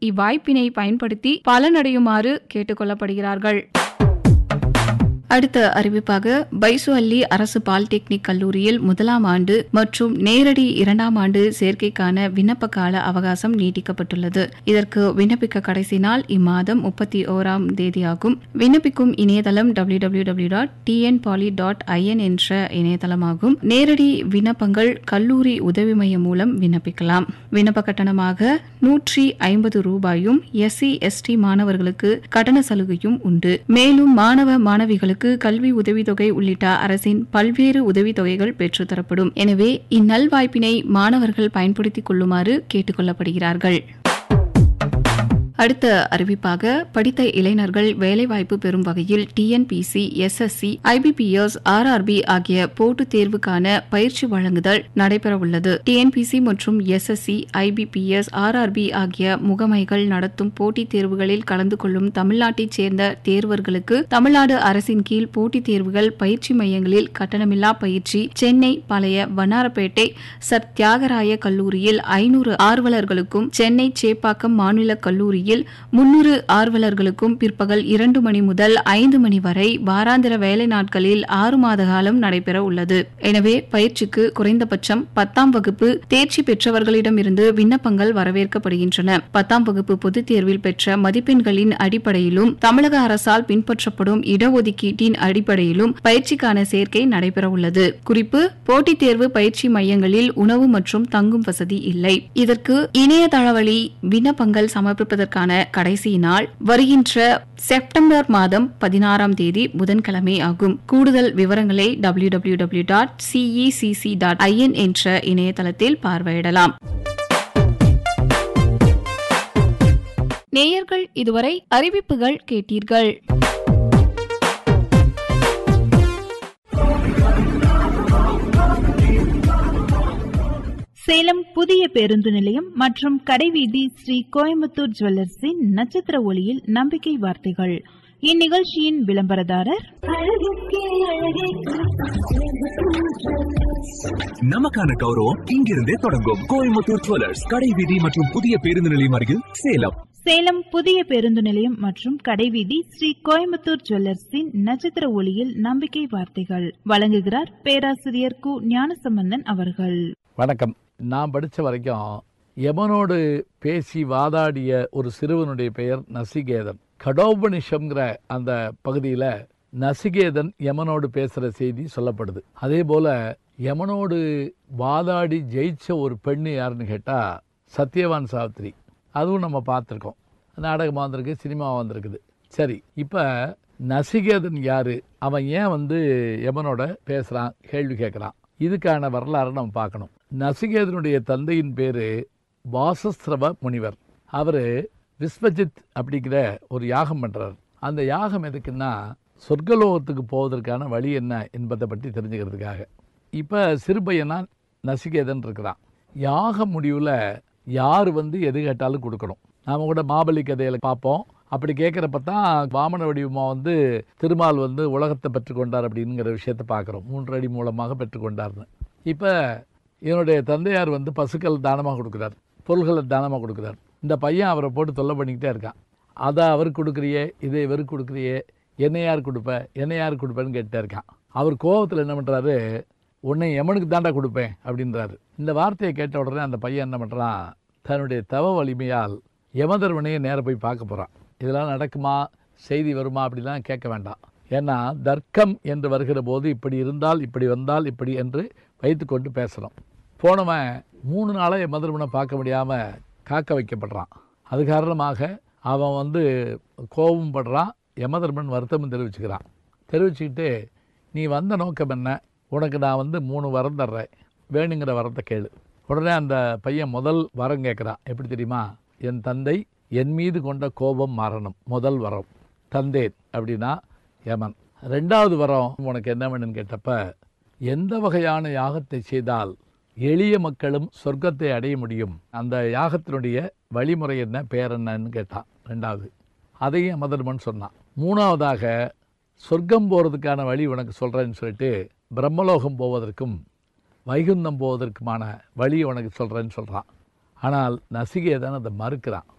இவ்வாய்ப்பினை பயன்படுத்தி பலனடையுமாறு கேட்டுக்கொள்ளப்படுகிறார்கள் அடுத்த அறிவிப்பாக பைசு அல்லி அரசு பாலிடெக்னிக் கல்லூரியில் முதலாம் ஆண்டு மற்றும் நேரடி இரண்டாம் ஆண்டு சேர்க்கைக்கான விண்ணப்ப கால அவகாசம் நீட்டிக்கப்பட்டுள்ளது இதற்கு விண்ணப்பிக்க கடைசி நாள் இம்மாதம் முப்பத்தி ஓராம் தேதியாகும் விண்ணப்பிக்கும் இணையதளம் W W W dot T N poly dot I N என்ற இணையதளமாகும் நேரடி விண்ணப்பங்கள் கல்லூரி உதவி மையம் மூலம் விண்ணப்பிக்கலாம் விண்ணப்ப கட்டணமாக நூற்றி ஐம்பது ரூபாயும் எஸ்சி எஸ்டி மாணவர்களுக்கு கட்டண சலுகையும் உண்டு மேலும் மாணவ மாணவிகளுக்கு கல்வி உதவித்தொகை உள்ளிட்ட அரசின் பல்வேறு உதவித்தொகைகள் பெற்றுத்தரப்படும் எனவே இந்நல்வாய்ப்பினை மாணவர்கள் பயன்படுத்திக் கொள்ளுமாறு கேட்டுக் கொள்ளப்படுகிறார்கள் அடுத்த அறிவிப்பாக படித்த இளைஞர்கள் வேலைவாய்ப்பு பெறும் வகையில் டிஎன்பிசி எஸ்எஸ்சி ஐபிபிஎஸ் ஆர்ஆர்பி ஆகிய போட்டுத் தேர்வுக்கான பயிற்சி வழங்குதல் நடைபெறவுள்ளது டிஎன்பிசி மற்றும் எஸ்எஸ்சி ஐபிபிஎஸ் ஆர்ஆர்பி ஆகிய முகமைகள் நடத்தும் போட்டித் தேர்வுகளில் கலந்து கொள்ளும் தமிழ்நாட்டைச் சேர்ந்த தேர்வர்களுக்கு தமிழ்நாடு அரசின் கீழ் போட்டித் தேர்வுகள் பயிற்சி மையங்களில் கட்டணமில்லா பயிற்சி சென்னை பழைய வண்ணாரப்பேட்டை சர் தியாகராய கல்லூரியில் ஐநூறு ஆர்வலர்களுக்கும் சென்னை சேப்பாக்கம் மாநில கல்லூரியில் முன்னூறு ஆர்வலர்களுக்கும் பிற்பகல் இரண்டு மணி முதல் ஐந்து மணி வரை வாராந்திர வேலை நாட்களில் ஆறு மாத காலம் நடைபெற உள்ளது எனவே பயிற்சிக்கு குறைந்தபட்சம் பத்தாம் வகுப்பு தேர்ச்சி பெற்றவர்களிடமிருந்து விண்ணப்பங்கள் வரவேற்கப்படுகின்றன பத்தாம் வகுப்பு பொதுத் தேர்வில் பெற்ற மதிப்பெண்களின் அடிப்படையிலும் தமிழக அரசால் பின்பற்றப்படும் இடஒதுக்கீட்டின் அடிப்படையிலும் பயிற்சிக்கான சேர்க்கை நடைபெற உள்ளது குறிப்பு போட்டித் தேர்வு பயிற்சி மையங்களில் உணவு மற்றும் தங்கும் வசதி இல்லை இதற்கு இணையதள வழி விண்ணப்பங்கள் சமர்ப்பிப்பதற்கான கடைசி நாள் வருகின்ற செப்டம்பர் மாதம் பதினாறாம் தேதி புதன்கிழமை ஆகும் கூடுதல் விவரங்களை W W W dot C E C C dot I N என்ற இணையதளத்தில் பார்வையிடலாம் நேயர்கள் இதுவரை அறிவிப்புகள் கேட்டீர்கள் சேலம் புதிய பேருந்து நிலையம் மற்றும் கடைவீதி ஸ்ரீ கோயம்புத்தூர் ஜுவல்லர்ஸின் நட்சத்திர ஒளியில் நம்பிக்கை வார்த்தைகள் இந்நிகழ்ச்சியின் விளம்பரதாரர் நமக்கான கௌரவம் இங்கிருந்தே தொடங்கும் கோயம்புத்தூர் ஜுவல்லர்ஸ் கடை வீதி மற்றும் புதிய பேருந்து நிலையம் அருகில் சேலம் சேலம் புதிய பேருந்து நிலையம் மற்றும் கடைவீதி ஸ்ரீ கோயம்புத்தூர் ஜுவல்லர்ஸின் நட்சத்திர ஒளியில் நம்பிக்கை வார்த்தைகள் வழங்குகிறார் பேராசிரியர் கு ஞானசம்பந்தன் அவர்கள் வணக்கம் நான் படித்த வரைக்கும் யமனோடு பேசி வாதாடிய ஒரு சிறுவனுடைய பெயர் நசிகேதன் கடோபனிஷம்ங்கிற அந்த பகுதியில் நசிகேதன் யமனோடு பேசுகிற செய்தி சொல்லப்படுது அதே போல் யமனோடு வாதாடி ஜெயிச்ச ஒரு பெண்ணு யாருன்னு கேட்டால் சத்யவான் சாவித்ரி அதுவும் நம்ம பார்த்துருக்கோம் நாடகமாக வந்திருக்கு சினிமா வந்திருக்குது சரி இப்போ நசிகேதன் யாரு அவன் ஏன் வந்து யமனோட பேசுகிறான் கேள்வி கேட்குறான் இதுக்கான வரலாறு நம்ம பார்க்கணும் நசிகேதனுடைய தந்தையின் பேர் வாசஸ்ரவ முனிவர் அவர் விஸ்வஜித் அப்படிங்கிற ஒரு யாகம் பண்ணுறார் அந்த யாகம் எதுக்குன்னா சொர்க்கலோகத்துக்கு போவதற்கான வழி என்ன என்பதை பற்றி தெரிஞ்சுக்கிறதுக்காக இப்போ சிறுபையனா நசிகேதன் இருக்கிறான் யாக முடிவில் யார் வந்து எது கேட்டாலும் கொடுக்கணும் நாம் கூட மாபலி கதையில் பார்ப்போம் அப்படி கேட்குறப்ப தான் வாமன வடிவமாக வந்து திருமால் வந்து உலகத்தை பெற்றுக்கொண்டார் அப்படிங்கிற விஷயத்தை பார்க்குறோம் மூன்று அடி மூலமாக பெற்றுக்கொண்டார்னு இப்போ என்னுடைய தந்தையார் வந்து பசுக்கள் தானமாக கொடுக்குறார் பொருள்களை தானமாக கொடுக்குறார் இந்த பையன் அவரை போட்டு தொல்லை பண்ணிக்கிட்டே இருக்கான் அதை அவருக்கு கொடுக்குறியே இதை இவருக்கு கொடுக்குறியே என்ன யார் கொடுப்ப என்ன யார் கொடுப்பேன்னு கேட்டுட்டே இருக்கான் அவர் கோபத்தில் என்ன பண்ணுறாரு உன்னை எமனுக்கு தாண்டா கொடுப்பேன் அப்படின்றாரு இந்த வார்த்தையை கேட்ட உடனே அந்த பையன் என்ன பண்ணுறான் தன்னுடைய தவ வலிமையால் யமதர்மனையை நேர போய் பார்க்க போகிறான் இதெல்லாம் நடக்குமா செய்தி வருமா அப்படிலாம் கேட்க வேண்டாம் ஏன்னா தர்க்கம் என்று வருகிற போது இப்படி இருந்தால் இப்படி வந்தால் இப்படி என்று வைத்துக்கொண்டு பேசுகிறோம் போனவன் மூணு நாளாக யமதர்மனை பார்க்க முடியாமல் காக்க வைக்கப்படுறான் அது காரணமாக அவன் வந்து கோபம் படுறான் யமதர்மன் வருத்தமும் தெரிவிச்சுக்கிறான் தெரிவிச்சுக்கிட்டு நீ வந்த நோக்கம் என்ன உனக்கு நான் வந்து மூணு வரம் தர்றேன் வேணுங்கிற வரத்தை கேளு உடனே அந்த பையன் முதல் வரம் கேட்குறான் எப்படி தெரியுமா என் தந்தை என் மீது கொண்ட கோபம் மாறணும் முதல் வரம் தந்தேன் அப்படின்னா யமன் ரெண்டாவது வரம் உனக்கு என்ன வேணும்னு கேட்டப்ப எந்த வகையான யாகத்தை செய்தால் எளிய மக்களும் சொர்க்கத்தை அடைய முடியும் அந்த யாகத்தினுடைய வழிமுறை என்ன பேர் என்னன்னு கேட்டான் ரெண்டாவது அதையும் மதர்மன் சொன்னான் மூணாவதாக சொர்க்கம் போகிறதுக்கான வழி உனக்கு சொல்கிறேன்னு சொல்லிட்டு பிரம்மலோகம் போவதற்கும் வைகுந்தம் போவதற்குமான வழி உனக்கு சொல்கிறேன்னு சொல்கிறான் ஆனால் நசிகேதன் அதை மறுக்கிறான்